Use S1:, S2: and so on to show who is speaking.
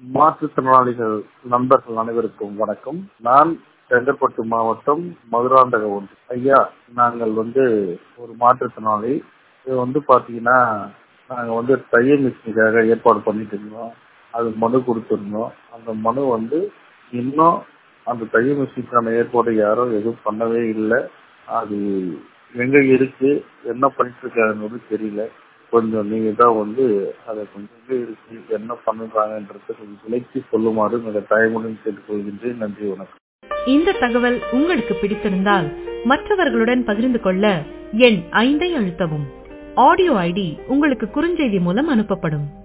S1: மாற்றுத்திறனாளிகள் நண்பர்கள் அனைவருக்கும் வணக்கம் நான் செங்கற்பட்டு மாவட்டம் மதுராந்தக ஒன்று ஐயா நாங்கள் வந்து ஒரு மாற்றுத்திறனாளி இது வந்து பாத்தீங்கன்னா நாங்க வந்து தையல் மிஷினுக்காக ஏற்பாடு பண்ணிட்டு இருந்தோம் அது மனு கொடுத்திருந்தோம் அந்த மனு வந்து இன்னும் அந்த தையல் மிஷினுக்கான ஏற்பாடு யாரும் எதுவும் பண்ணவே இல்லை அது எங்க இருக்கு என்ன பண்ணிட்டு இருக்காங்கன்னு தெரியல கொஞ்சம் நீங்க தான் வந்து அதை கொஞ்சம் எங்க இருக்கு என்ன பண்ணுறாங்கன்றத கொஞ்சம் விலைக்கு சொல்லுமாறு மிக தயமுடன் கேட்டுக்கொள்கின்றேன் நன்றி வணக்கம்
S2: இந்த தகவல் உங்களுக்கு பிடித்திருந்தால் மற்றவர்களுடன் பகிர்ந்து கொள்ள எண் ஐந்தை அழுத்தவும் ஆடியோ ஐடி உங்களுக்கு குறுஞ்செய்தி மூலம் அனுப்பப்படும்